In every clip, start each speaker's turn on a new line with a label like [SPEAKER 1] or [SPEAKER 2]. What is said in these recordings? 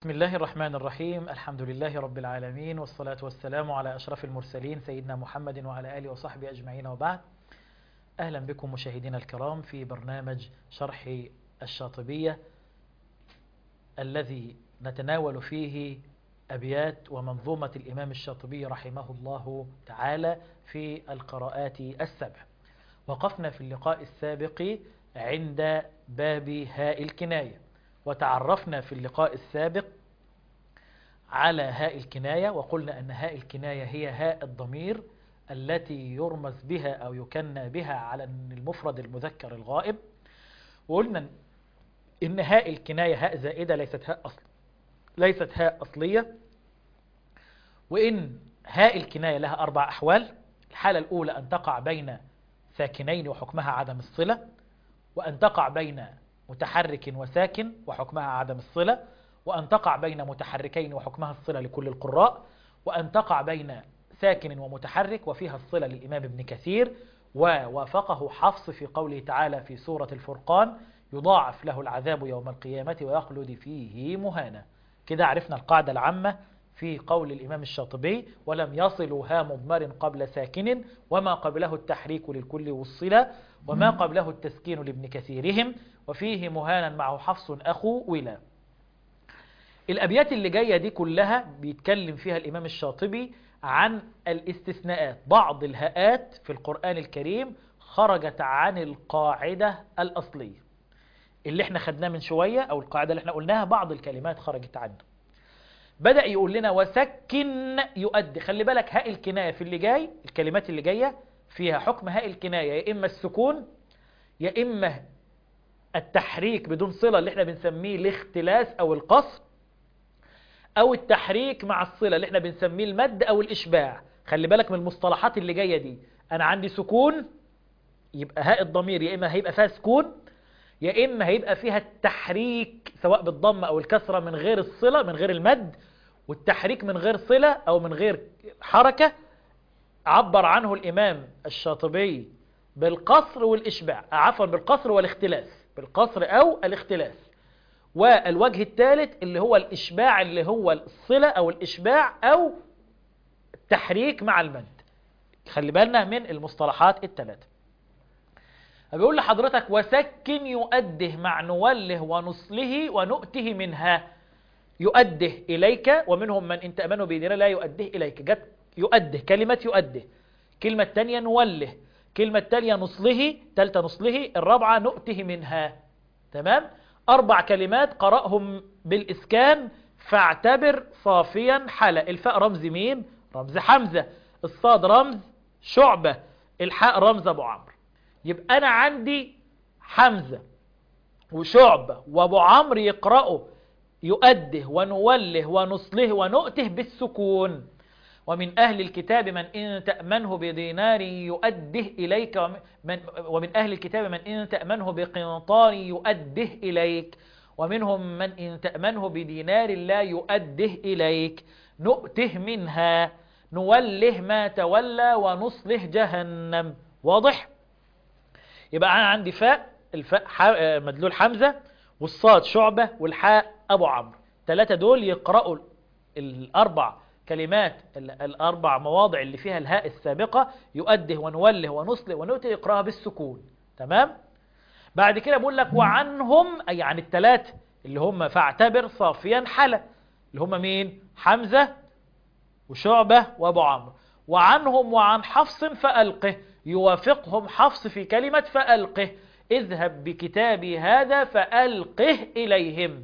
[SPEAKER 1] بسم الله الرحمن الرحيم الحمد لله رب العالمين والصلاة والسلام على أشرف المرسلين سيدنا محمد وعلى آله وصحبه أجمعين وبعد أهلا بكم مشاهدينا الكرام في برنامج شرح الشاطبية الذي نتناول فيه أبيات ومنظومة الإمام الشاطبي رحمه الله تعالى في القراءات السبع وقفنا في اللقاء السابق عند باب هاء الكناية وتعرفنا في اللقاء السابق على هاء الكناية وقلنا أن هاء الكناية هي هاء الضمير التي يرمز بها أو يكنى بها على المفرد المذكر الغائب وقلنا إن هاء الكناية هاء زائدة ليست هاء أصل ليست هاء أصلية وإن هاء الكناية لها أربع أحوال الحالة الأولى أن تقع بين ساكنين وحكمها عدم الصلة وأن تقع بين متحرك وساكن وحكمها عدم الصلة وأن تقع بين متحركين وحكمها الصلة لكل القراء وأن تقع بين ساكن ومتحرك وفيها الصلة للإمام ابن كثير ووافقه حفص في قوله تعالى في سورة الفرقان يضاعف له العذاب يوم القيامة ويخلد فيه مهانا كده عرفنا القاعدة العامة في قول الإمام الشاطبي ولم يصلوا ها مضمر قبل ساكن وما قبله التحريك للكل والصلة وما قبله التسكين لابن كثيرهم وفيه مهانا معه حفص أخو ولا الأبيات اللي جاية دي كلها بيتكلم فيها الإمام الشاطبي عن الاستثناءات بعض الهاءات في القرآن الكريم خرجت عن القاعدة الأصلية اللي احنا خدناه من شوية أو القاعدة اللي احنا قلناها بعض الكلمات خرجت عنه بدأ يقول لنا وسكن يؤدي خلي بالك هاء الكناية في اللي جاي الكلمات اللي جاية فيها حكم هاء الكناية يا إما السكون يا إما التحريك بدون صلة اللي احنا بنسميه الاختلاس أو القصر أو التحريك مع الصلة اللي احنا بنسميه المد أو الإشباع خلي بالك من المصطلحات اللي جاية دي أنا عندي سكون يبقى هاء الضمير يا إما هيبقى فيها سكون يا إما هيبقى فيها التحريك سواء بالضم أو الكسرة من غير الصلة من غير المد والتحريك من غير صلة أو من غير حركة عبر عنه الإمام الشاطبي بالقصر والإشباع عفوا بالقصر والاختلاس بالقصر أو الاختلاس والوجه الثالث اللي هو الإشباع اللي هو الصلة أو الإشباع أو التحريك مع المد خلي بالنا من المصطلحات الثلاثة بيقول لحضرتك وسكن يؤده مع نوله ونصله ونؤته منها يؤده إليك ومنهم من إن تأمنه بيدنا لا يؤده إليك جت يؤده كلمة يؤده كلمة تانية نوله كلمة تانية نصله تالتة نصله الرابعة نؤته منها تمام أربع كلمات قرأهم بالإسكان فاعتبر صافيا حلا الفاء رمز مين رمز حمزة الصاد رمز شعبة الحاء رمز أبو عمرو يبقى أنا عندي حمزة وشعبة وأبو عمرو يقرأوا يؤده ونوله ونصله ونؤته بالسكون ومن أهل الكتاب من إن تأمنه بدينار يؤده إليك ومن, ومن أهل الكتاب من إن تأمنه بقنطار يؤده إليك ومنهم من إن تأمنه بدينار لا يؤده إليك نؤته منها نوله ما تولى ونصله جهنم واضح؟ يبقى أنا عندي فاء الفاء مدلول حمزة والصاد شعبة والحاء أبو عمرو ثلاثة دول يقرأوا الأربع كلمات الأربع مواضع اللي فيها الهاء السابقة يؤده ونوله ونصله ونؤته يقرأها بالسكون تمام بعد كده بقول لك وعنهم أي عن الثلاثة اللي هم فاعتبر صافيا حلا اللي هم مين حمزة وشعبة وأبو عمرو وعنهم وعن حفص فألقه يوافقهم حفص في كلمة فألقه اذهب بكتابي هذا فألقه إليهم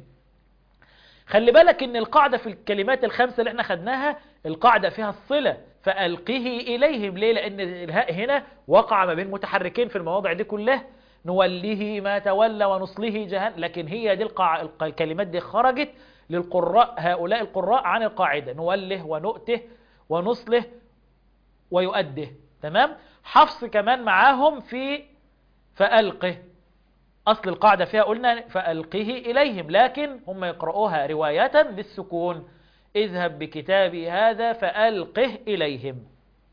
[SPEAKER 1] خلي بالك ان القاعدة في الكلمات الخمسة اللي احنا خدناها القاعدة فيها الصلة فألقه إليهم ليه لأن الهاء هنا وقع ما بين متحركين في المواضع دي كلها نوليه ما تولى ونصله جهنم لكن هي دي القاع... الكلمات دي خرجت للقراء هؤلاء القراء عن القاعدة نوله ونؤته ونصله ويؤده تمام حفص كمان معاهم في فألقه أصل القاعدة فيها قلنا فألقه إليهم لكن هم يقرؤوها رواية بالسكون اذهب بكتابي هذا فألقه إليهم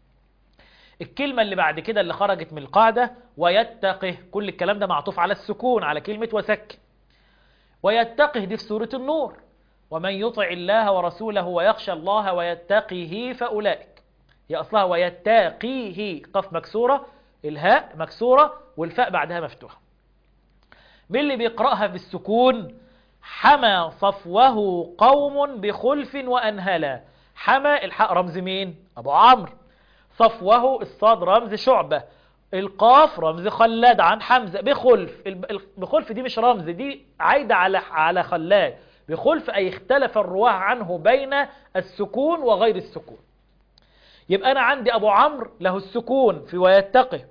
[SPEAKER 1] الكلمة اللي بعد كده اللي خرجت من القاعدة ويتقه كل الكلام ده معطوف على السكون على كلمة وسك ويتقه دي في سورة النور ومن يطع الله ورسوله ويخشى الله ويتقيه فأولئك هي أصلها ويتقيه قف مكسورة الهاء مكسورة والفاء بعدها مفتوحة مين اللي بيقرأها بالسكون حمى صفوه قوم بخلف وأنهلا حمى الحق رمز مين أبو عمرو صفوه الصاد رمز شعبة القاف رمز خلاد عن حمزة بخلف بخلف دي مش رمز دي عايدة على على خلاد بخلف أي اختلف الرواه عنه بين السكون وغير السكون يبقى أنا عندي أبو عمرو له السكون في ويتقه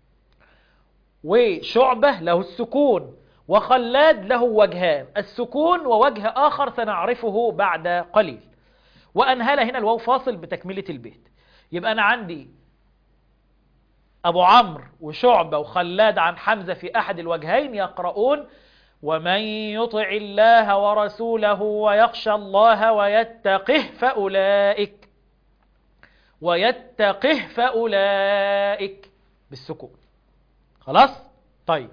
[SPEAKER 1] وشعبة له السكون وخلاد له وجهان السكون ووجه آخر سنعرفه بعد قليل وأنهل هنا الواو فاصل بتكملة البيت يبقى أنا عندي أبو عمرو وشعبة وخلاد عن حمزة في أحد الوجهين يقرؤون ومن يطع الله ورسوله ويخشى الله ويتقه فأولئك ويتقه فأولئك بالسكون خلاص طيب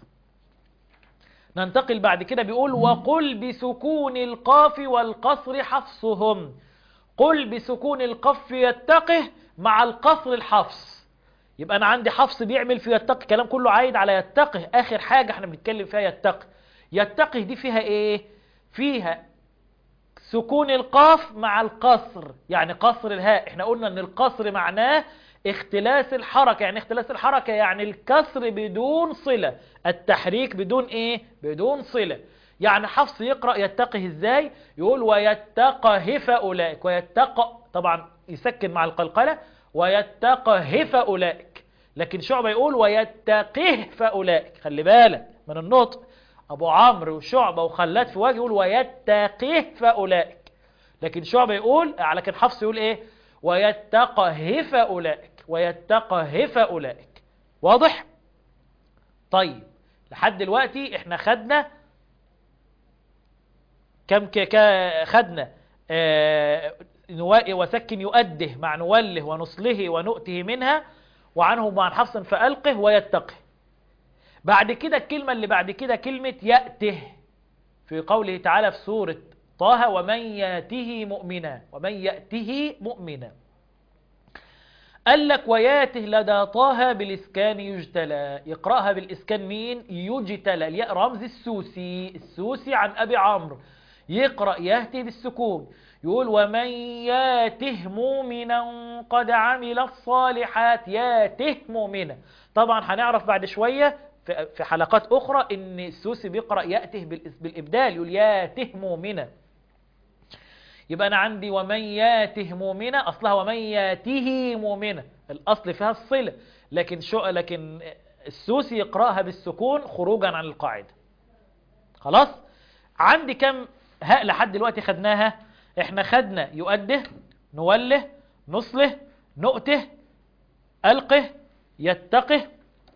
[SPEAKER 1] ننتقل بعد كده بيقول وقل بسكون القاف والقصر حفصهم قل بسكون القف يتقه مع القصر الحفص يبقى انا عندي حفص بيعمل في يتقه كلام كله عايد على يتقه اخر حاجة احنا بنتكلم فيها يتقه يتقه دي فيها ايه فيها سكون القاف مع القصر يعني قصر الهاء احنا قلنا ان القصر معناه اختلاس الحركة يعني اختلاس الحركة يعني الكسر بدون صلة التحريك بدون ايه بدون صلة يعني حفص يقرأ يتقه ازاي يقول ويتقه فأولئك ويتقى طبعا يسكن مع القلقلة ويتقه فأولئك لكن شعبة يقول ويتقه فأولئك خلي بالك من النطق أبو عمرو وشعبة وخلات في وجه يقول ويتقه فأولئك لكن شعبة يقول لكن حفص يقول ايه ويتقه فأولئك ويتقه فأولئك واضح طيب لحد دلوقتي احنا خدنا كم ك... خدنا آه وسكن يؤده مع نوله ونصله ونؤته منها وعنه وعن حفص فألقه ويتقه بعد كده الكلمة اللي بعد كده كلمة يأته في قوله تعالى في سورة طه ومن ياته مؤمنا ومن يأته مؤمنا قال لك وياته لدى طه بالإسكان يجتلى يقرأها بالإسكان مين يجتلى الياء رمز السوسي السوسي عن أبي عمرو يقرأ يهته بالسكون يقول ومن ياته مؤمنا قد عمل الصالحات ياته مؤمنا طبعا هنعرف بعد شوية في حلقات أخرى إن السوسي بيقرأ يأته بالإبدال يقول ياته مؤمنا يبقى أنا عندي ومن ياته مؤمنا أصلها ومن ياته مؤمنا الأصل فيها الصلة لكن شو لكن السوسي يقرأها بالسكون خروجا عن القاعدة خلاص عندي كم هاء لحد دلوقتي خدناها احنا خدنا يؤده نوله نصله نؤته ألقه يتقه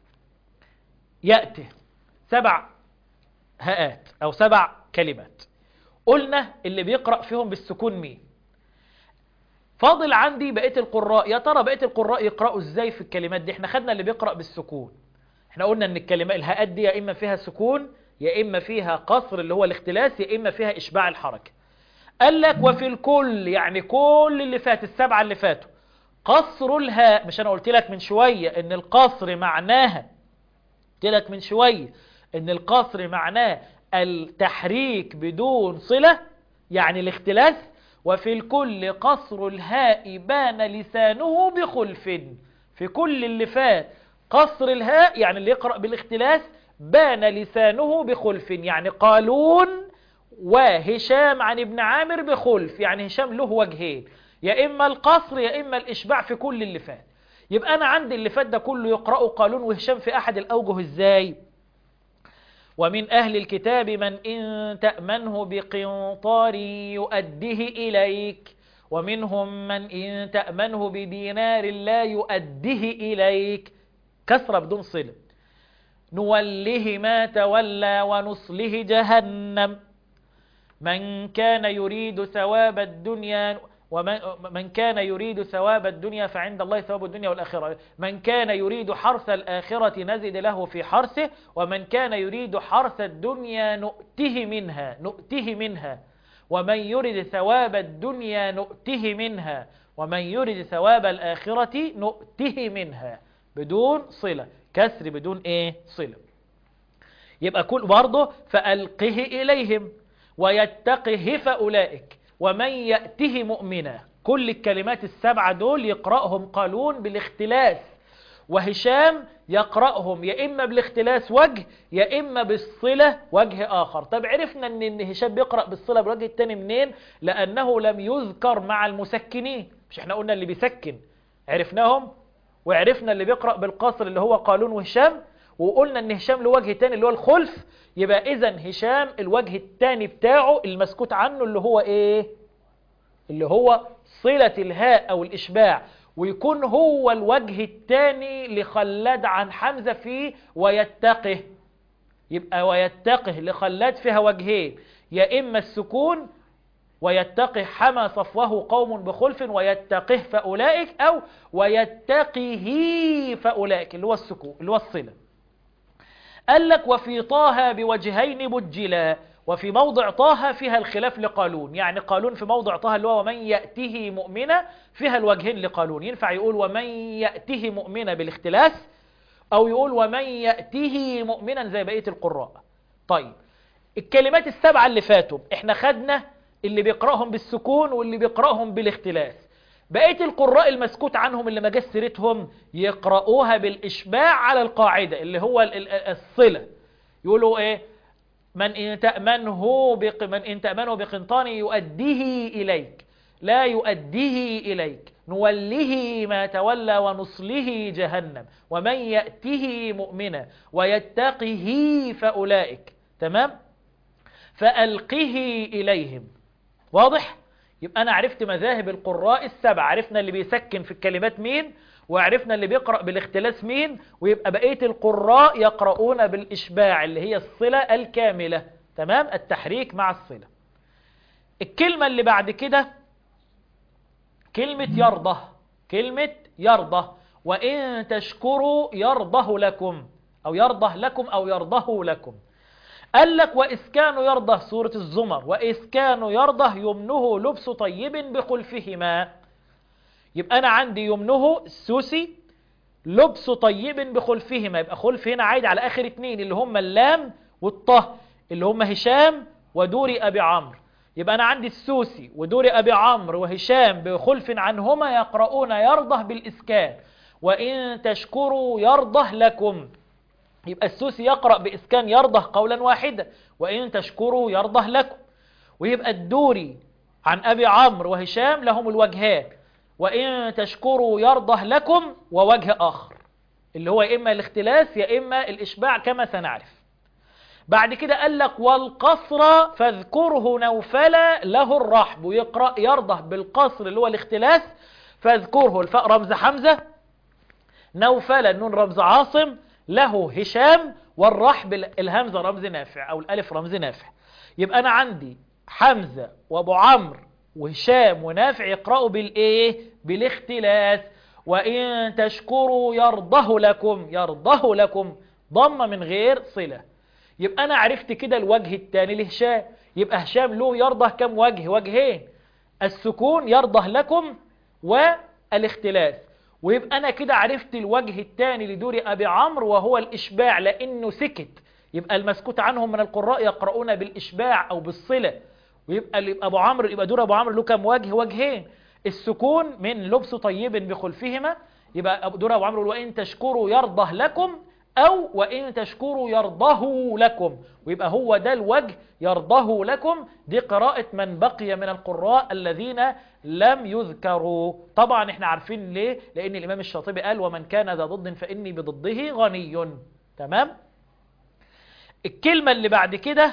[SPEAKER 1] يأته سبع هاءات أو سبع كلمات قلنا اللي بيقرأ فيهم بالسكون مين فاضل عندي بقية القراء يا ترى بقية القراء يقرأوا ازاي في الكلمات دي احنا خدنا اللي بيقرأ بالسكون احنا قلنا ان الكلمات الهاءات دي يا اما فيها سكون يا اما فيها قصر اللي هو الاختلاس يا اما فيها اشباع الحركة قال لك وفي الكل يعني كل اللي فات السبعة اللي فاتوا قصر الهاء مش انا قلت لك من شوية ان القصر معناها قلت لك من شوية ان القصر معناه التحريك بدون صلة يعني الاختلاس وفي الكل قصر الهاء بان لسانه بخلف في كل اللي فات قصر الهاء يعني اللي يقرأ بالاختلاس بان لسانه بخلف يعني قالون وهشام عن ابن عامر بخلف يعني هشام له وجهين يا إما القصر يا إما الإشباع في كل اللي فات يبقى أنا عندي اللي فات ده كله يقرأه قالون وهشام في أحد الأوجه إزاي ومن أهل الكتاب من إن تأمنه بقنطار يؤديه إليك ومنهم من إن تأمنه بدينار لا يؤديه إليك كسرة بدون صلة نوله ما تولى ونصله جهنم من كان يريد ثواب الدنيا ومن من كان يريد ثواب الدنيا فعند الله ثواب الدنيا والآخرة من كان يريد حرث الآخرة نزد له في حرثه ومن كان يريد حرث الدنيا نؤته منها نؤته منها ومن يرد ثواب الدنيا نؤته منها ومن يرد ثواب الآخرة نؤته منها بدون صلة كسر بدون ايه صلة يبقى كل برضه فألقه إليهم ويتقه فأولئك ومن يأته مؤمنا كل الكلمات السبعة دول يقرأهم قالون بالاختلاس وهشام يقرأهم يا إما بالاختلاس وجه يا إما بالصلة وجه آخر طب عرفنا أن إن هشام بيقرأ بالصلة بالوجه التاني منين لأنه لم يذكر مع المسكنين مش احنا قلنا اللي بيسكن عرفناهم وعرفنا اللي بيقرأ بالقصر اللي هو قالون وهشام وقلنا ان هشام له وجه تاني اللي هو الخلف يبقى اذا هشام الوجه التاني بتاعه المسكوت عنه اللي هو ايه اللي هو صلة الهاء او الاشباع ويكون هو الوجه الثاني لخلاد عن حمزة فيه ويتقه يبقى ويتقه لخلاد فيها وجهين يا إما السكون ويتقه حمى صفوه قوم بخلف ويتقه فأولئك أو ويتقه فأولئك اللي هو السكون اللي هو الصلة قال لك وفي طه بوجهين بجلا وفي موضع طه فيها الخلاف لقالون يعني قالون في موضع طه اللي هو ومن يأته مؤمنة فيها الوجهين لقالون ينفع يقول ومن يأته مؤمنة بالاختلاس أو يقول ومن يأته مؤمنا زي بقية القراء طيب الكلمات السبعة اللي فاتوا احنا خدنا اللي بيقرأهم بالسكون واللي بيقرأهم بالاختلاس بقية القراء المسكوت عنهم اللي ما جاش سيرتهم يقرأوها بالإشباع على القاعدة اللي هو الصلة يقولوا ايه من إن تأمنه بق... من إن تأمنه بقنطان يؤديه إليك لا يؤديه إليك نوله ما تولى ونصله جهنم ومن يأته مؤمنا ويتقه فأولئك تمام فألقه إليهم واضح يبقى أنا عرفت مذاهب القراء السبع عرفنا اللي بيسكن في الكلمات مين وعرفنا اللي بيقرأ بالاختلاس مين ويبقى بقية القراء يقرؤون بالإشباع اللي هي الصلة الكاملة تمام التحريك مع الصلة الكلمة اللي بعد كده كلمة يرضى كلمة يرضى وإن تشكروا يرضه لكم أو يرضه لكم أو يرضه لكم قال لك وإسكان يرضه سورة الزمر وإسكان يرضه يمنه لبس طيب بخلفهما يبقى أنا عندي يمنه السوسي لبس طيب بخلفهما يبقى خلف هنا عايد على آخر اتنين اللي هم اللام والطه اللي هم هشام ودوري أبي عمرو يبقى أنا عندي السوسي ودوري أبي عمرو وهشام بخلف عنهما يقرؤون يرضه بالإسكان وإن تشكروا يرضه لكم يبقى السوسي يقرأ بإسكان يرضه قولا واحدا وإن تشكروا يرضه لكم ويبقى الدوري عن أبي عمرو وهشام لهم الوجهان وإن تشكروا يرضه لكم ووجه آخر اللي هو يا إما الاختلاس يا إما الإشباع كما سنعرف بعد كده قال لك والقصر فاذكره نوفلا له الرحب ويقرأ يرضه بالقصر اللي هو الاختلاس فاذكره الفاء رمز حمزة نوفلا النون رمز عاصم له هشام والرحب الهمزة رمز نافع أو الألف رمز نافع يبقى أنا عندي حمزة وابو عمرو وهشام ونافع يقرأوا بالإيه بالاختلاس وإن تشكروا يرضه لكم يرضه لكم ضم من غير صلة يبقى أنا عرفت كده الوجه الثاني لهشام يبقى هشام له يرضه كم وجه وجهين السكون يرضه لكم والاختلاس ويبقى أنا كده عرفت الوجه الثاني لدور أبي عمرو وهو الإشباع لأنه سكت يبقى المسكوت عنهم من القراء يقرؤون بالإشباع أو بالصلة ويبقى اللي يبقى أبو عمرو يبقى دور أبو عمرو له كم وجه وجهين السكون من لبس طيب بخلفهما يبقى دور أبو عمرو وإن تشكروا يرضه لكم أو وإن تشكروا يرضه لكم ويبقى هو ده الوجه يرضه لكم دي قراءة من بقي من القراء الذين لم يذكروا طبعا احنا عارفين ليه لأن الإمام الشاطبي قال ومن كان ذا ضد فإني بضده غني تمام الكلمة اللي بعد كده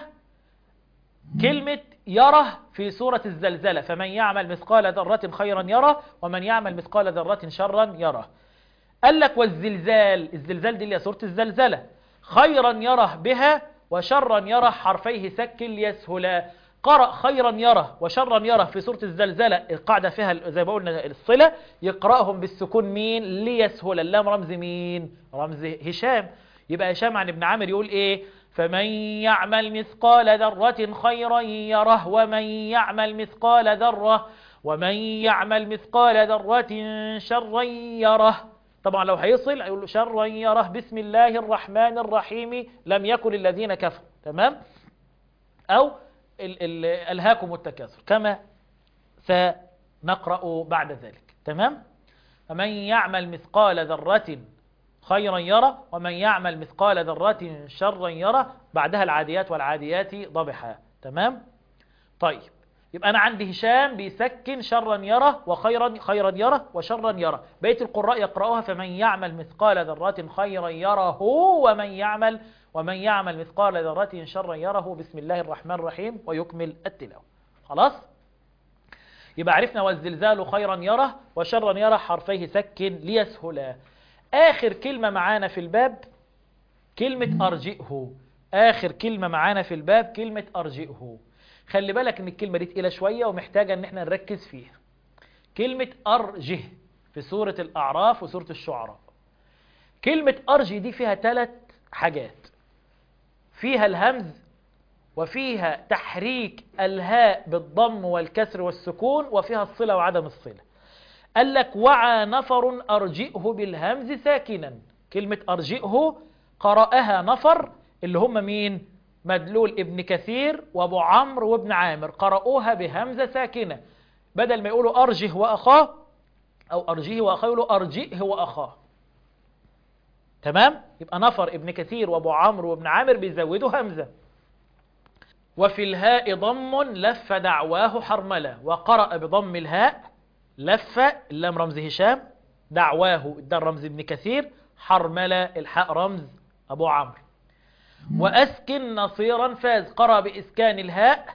[SPEAKER 1] كلمة يره في سورة الزلزلة فمن يعمل مثقال ذرة خيرا يره ومن يعمل مثقال ذرة شرا يره قال لك والزلزال الزلزال دي اللي هي سورة الزلزلة خيرا يره بها وشرا يره حرفيه سك ليسهلا قرأ خيرا يره وشرا يره في سورة الزلزلة القاعدة فيها زي ما قلنا الصلة يقرأهم بالسكون مين ليسهل اللام رمز مين رمز هشام يبقى هشام عن ابن عامر يقول ايه فمن يعمل مثقال ذرة خيرا يره ومن يعمل مثقال ذرة ومن يعمل مثقال ذرة شرا يره طبعا لو هيصل هيقول له شرا يره بسم الله الرحمن الرحيم لم يكن الذين كفروا تمام أو ال ال ألهاكم التكاثر كما سنقرأ بعد ذلك تمام فمن يعمل مثقال ذرة خيرا يرى ومن يعمل مثقال ذرة شرا يرى بعدها العاديات والعاديات ضبحا تمام طيب يبقى أنا عندي هشام بيسكن شرا يرى وخيرا خيرا يرى وشرا يرى بقية القراء يقرأوها فمن يعمل مثقال ذرة خيرا يره ومن يعمل ومن يعمل مثقال ذرة شرا يره بسم الله الرحمن الرحيم ويكمل التلاوة خلاص يبقى عرفنا والزلزال خيرا يره وشرا يره حرفيه سكن ليسهلا آخر كلمة معانا في الباب كلمة أرجئه آخر كلمة معانا في الباب كلمة أرجئه خلي بالك ان الكلمة دي تقيلة شوية ومحتاجة ان احنا نركز فيها كلمة أرجه في سورة الأعراف وسورة الشعراء كلمة أرجي دي فيها ثلاث حاجات فيها الهمز وفيها تحريك الهاء بالضم والكسر والسكون وفيها الصلة وعدم الصلة قال لك وعى نفر أرجئه بالهمز ساكنا كلمة أرجئه قرأها نفر اللي هم مين مدلول ابن كثير وابو عمرو وابن عامر قرأوها بهمزة ساكنة بدل ما يقولوا أرجه وأخاه أو أرجيه وأخاه يقولوا أرجئه وأخاه تمام يبقى نفر ابن كثير وابو عمرو وابن عامر بيزودوا همزة وفي الهاء ضم لف دعواه حرملة وقرأ بضم الهاء لف اللام رمز هشام دعواه ده رمز ابن كثير حرملة الحاء رمز أبو عمرو وأسكن نصيرا فاز قرأ بإسكان الهاء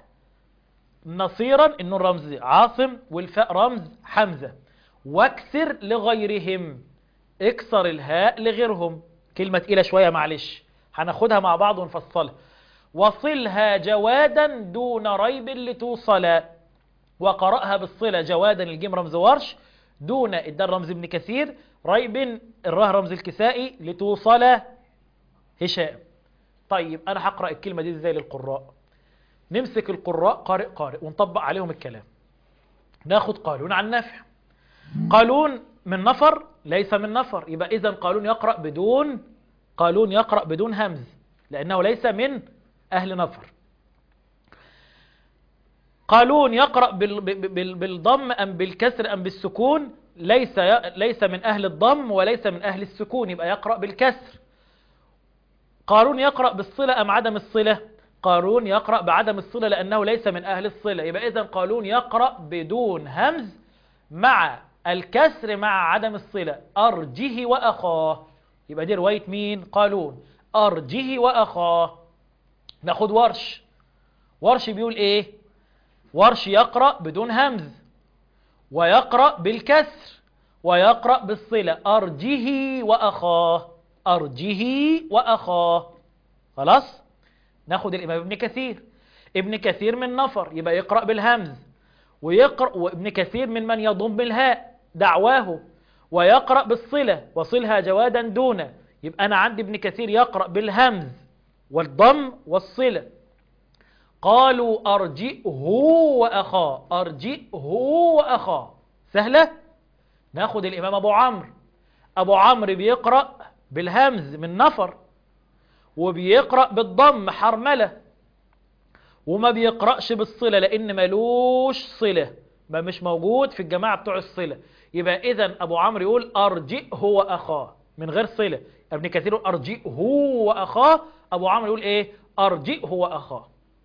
[SPEAKER 1] نصيرا النون رمز عاصم والفاء رمز حمزة واكسر لغيرهم اكسر الهاء لغيرهم كلمة تقيلة شوية معلش هناخدها مع بعض ونفصلها وصلها جوادا دون ريب لتوصل وقرأها بالصلة جوادا الجيم رمز ورش دون الدال رمز ابن كثير ريب الراه رمز الكسائي لتوصل هشام طيب أنا هقرأ الكلمة دي ازاي للقراء نمسك القراء قارئ قارئ ونطبق عليهم الكلام ناخد قالون عن نافع قالون من نفر ليس من نفر يبقى إذا قالون يقرأ بدون قالون يقرأ بدون همز لأنه ليس من أهل نفر قالون يقرأ بالضم أم بالكسر أم بالسكون ليس ليس من أهل الضم وليس من أهل السكون يبقى يقرأ بالكسر قارون يقرأ بالصلة أم عدم الصلة قارون يقرأ بعدم الصلة لأنه ليس من أهل الصلة يبقى إذن قالون يقرأ بدون همز مع الكسر مع عدم الصلة أرجه وأخاه يبقى دي رواية مين قالون أرجه وأخاه ناخد ورش ورش بيقول إيه ورش يقرأ بدون همز ويقرأ بالكسر ويقرأ بالصلة أرجه وأخاه أرجه وأخاه خلاص ناخد الإمام ابن كثير ابن كثير من نفر يبقى يقرأ بالهمز ويقرأ وابن كثير من من يضم الهاء دعواه ويقرأ بالصلة وصلها جوادا دون يبقى أنا عندي ابن كثير يقرأ بالهمز والضم والصلة قالوا أرجئه وأخاه أرجئه وأخاه سهلة ناخد الإمام أبو عمرو أبو عمرو بيقرأ بالهمز من نفر وبيقرأ بالضم حرملة وما بيقرأش بالصلة لأن ملوش صلة ما مش موجود في الجماعة بتوع الصلة يبقى إذا أبو عمرو يقول أرجئه وأخاه من غير صلة ابن كثير يقول أرجئه وأخاه أبو عمرو يقول إيه أرجئه وأخاه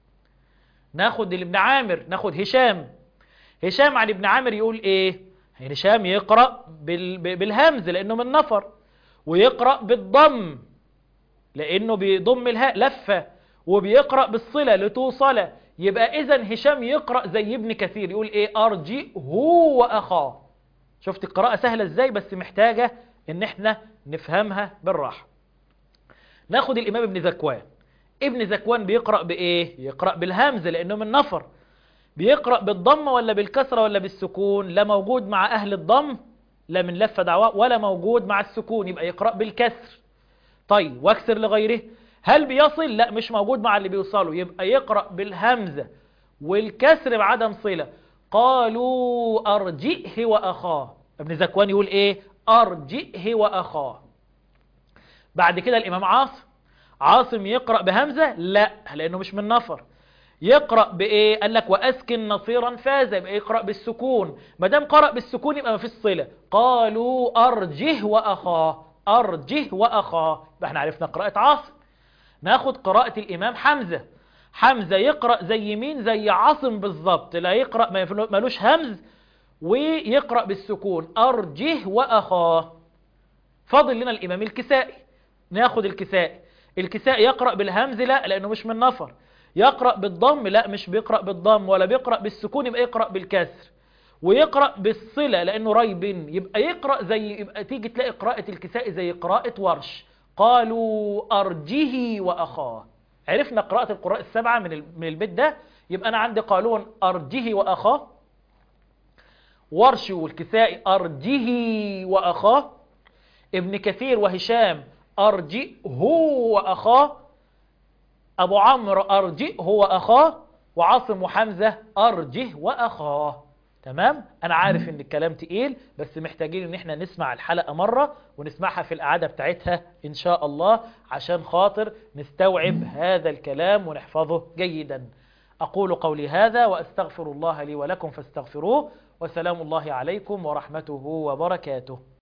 [SPEAKER 1] ناخد ابن عامر ناخد هشام هشام عن ابن عامر يقول إيه هشام يقرأ بالهمز لأنه من نفر ويقرأ بالضم لأنه بيضم الهاء لفة وبيقرأ بالصلة لتوصل يبقى إذا هشام يقرأ زي ابن كثير يقول إيه أرجي هو وأخاه شفت القراءة سهلة إزاي بس محتاجة إن إحنا نفهمها بالراحة ناخد الإمام ابن زكوان ابن زكوان بيقرأ بإيه يقرأ بالهمز لأنه من نفر بيقرأ بالضم ولا بالكسرة ولا بالسكون لا موجود مع أهل الضم لا من لفة دعوة ولا موجود مع السكون يبقى يقرأ بالكسر طيب واكسر لغيره هل بيصل لا مش موجود مع اللي بيوصله يبقى يقرأ بالهمزة والكسر بعدم صلة قالوا أرجئه وأخاه ابن زكوان يقول ايه أرجئه وأخاه بعد كده الإمام عاصم عاصم يقرأ بهمزة لا لأنه مش من نفر يقرأ بإيه قال لك وأسكن نصيرا فاز يبقى يقرأ بالسكون ما دام قرأ بالسكون يبقى ما فيش صلة قالوا أرجه وأخاه أرجه وأخاه يبقى احنا عرفنا قراءة عاصم ناخد قراءة الإمام حمزة حمزة يقرأ زي مين زي عاصم بالظبط لا يقرأ ما يفلو- ملوش همز ويقرأ بالسكون أرجه وأخاه فاضل لنا الإمام الكسائي ناخد الكسائي الكسائي يقرأ بالهمز لا لأنه مش من نفر يقرأ بالضم لا مش بيقرأ بالضم ولا بيقرأ بالسكون يبقى يقرأ بالكسر ويقرأ بالصلة لأنه ريب يبقى يقرأ زي يبقى تيجي تلاقي قراءة الكسائي زي قراءة ورش قالوا أرجه وأخاه عرفنا قراءة القراء السبعة من ال- من البيت ده يبقى أنا عندي قالون أرجه وأخاه ورش والكسائي أرجه وأخاه ابن كثير وهشام أرجئه وأخاه أبو عمرو أرجئه وأخاه وعاصم وحمزة أرجه وأخاه تمام أنا عارف إن الكلام تقيل بس محتاجين إن إحنا نسمع الحلقة مرة ونسمعها في الإعادة بتاعتها إن شاء الله عشان خاطر نستوعب هذا الكلام ونحفظه جيدا أقول قولي هذا وأستغفر الله لي ولكم فاستغفروه وسلام الله عليكم ورحمته وبركاته